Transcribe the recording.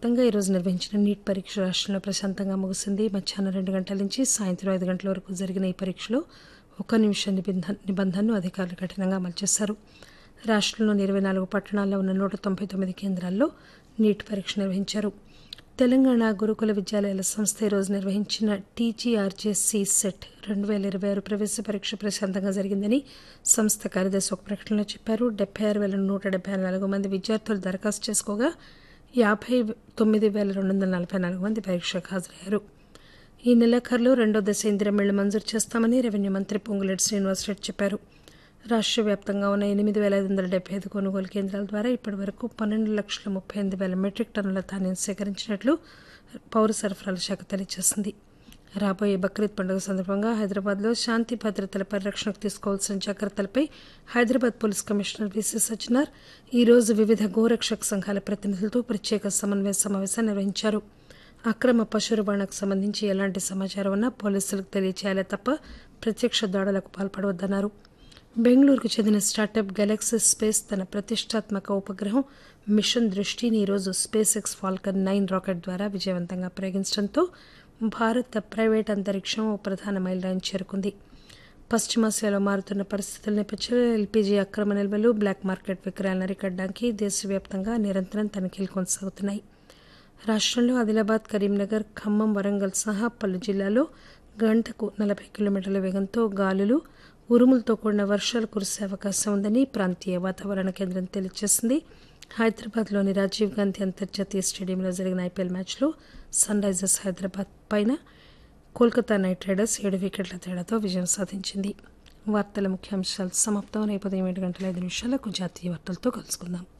దేశవ్యాప్తంగా ఈరోజు నిర్వహించిన నీట్ పరీక్ష రాష్ట్రంలో ప్రశాంతంగా ముగిసింది మధ్యాహ్నం రెండు గంటల నుంచి సాయంత్రం ఐదు గంటల వరకు జరిగిన ఈ పరీక్షలో ఒక నిమిషం నిబంధ నిబంధనను అధికారులు కఠినంగా అమలు చేశారు రాష్ట్రంలోని ఇరవై నాలుగు పట్టణాల్లో ఉన్న నూట తొంభై తొమ్మిది కేంద్రాల్లో నీట్ పరీక్ష నిర్వహించారు తెలంగాణ గురుకుల విద్యాలయాల సంస్థ ఈరోజు నిర్వహించిన టీజీఆర్జేసీ సెట్ రెండు వేల ఇరవై ఆరు ప్రవేశ పరీక్ష ప్రశాంతంగా జరిగిందని సంస్థ కార్యదర్శి ఒక ప్రకటనలో చెప్పారు డెబ్బై ఆరు వేల నూట డెబ్బై నాలుగు మంది విద్యార్థులు దరఖాస్తు చేసుకోగా యాభై తొమ్మిది వేల రెండు వందల నలభై నాలుగు మంది పరీక్షకు హాజరయ్యారు ఈ నెలాఖరులో రెండో దశ ఇందిరమిళ్లు మంజూరు చేస్తామని రెవెన్యూ మంత్రి పొంగులేటి శ్రీనివాసరెడ్డి చెప్పారు రాష్ట్ర వ్యాప్తంగా ఉన్న ఎనిమిది వేల ఐదు వందల డెబ్బై ఐదు కొనుగోలు కేంద్రాల ద్వారా ఇప్పటి వరకు పన్నెండు లక్షల ముప్పై ఎనిమిది వేల మెట్రిక్ టన్నుల ధాన్యం సేకరించినట్లు పౌర సరఫరాల శాఖ తెలియజేసింది రాబోయే బక్రీద్ పండుగ సందర్భంగా హైదరాబాద్లో శాంతి భద్రతల పరిరక్షణకు తీసుకోవాల్సిన జాగ్రత్తలపై Hyderabad police commissioner VC Sajjanar ఈరోజు వివిధ గోరక్షక సంఘాల ప్రతినిధులతో ప్రత్యేక సమన్వయ సమావేశం నిర్వహించారు అక్రమ పశు రవాణాకు సంబంధించి ఎలాంటి సమాచారం ఉన్నా పోలీసులకు తెలియచేయాలే తప్ప ప్రత్యక్ష దాడులకు పాల్పడవద్దన్నారు బెంగళూరుకు చెందిన స్టార్టప్ గెలాక్సీ స్పేస్ తన ప్రతిష్టాత్మక ఉపగ్రహం మిషన్ దృష్టిని ఈరోజు SpaceX Falcon nine rocket ద్వారా విజయవంతంగా ప్రయోగించడంతో భారత ప్రైవేట్ అంతరిక్షం ఓ ప్రధాన మైలురాయిని చేరుకుంది పశ్చిమాసియాలో మారుతున్న పరిస్థితుల నేపథ్యంలో ఎల్పీజీ అక్రమ నిల్వలు బ్లాక్ మార్కెట్ విక్రయాలను అరికట్టడానికి దేశవ్యాప్తంగా నిరంతరం తనిఖీలు కొనసాగుతున్నాయి రాష్ట్రంలో ఆదిలాబాద్ కరీంనగర్ ఖమ్మం వరంగల్ సహా పలు జిల్లాల్లో గంటకు నలభై కిలోమీటర్ల వేగంతో గాలులు ఉరుములతో కూడిన వర్షాలు కురిసే అవకాశం ఉందని ప్రాంతీయ వాతావరణ కేంద్రం తెలియజేసింది హైదరాబాద్లోని రాజీవ్ గాంధీ అంతర్జాతీయ స్టేడియంలో జరిగిన ఐపీఎల్ మ్యాచ్లో సన్ రైజర్స్ హైదరాబాద్ పైన కోల్కతా నైట్ రైడర్స్ ఏడు వికెట్ల తేడాతో విజయం సాధించింది వార్తల ముఖ్యాంశాలు సమాప్తం రేపు ఉదయం ఏడు గంటల ఐదు నిమిషాలకు జాతీయ వార్తలతో కలుసుకుందాం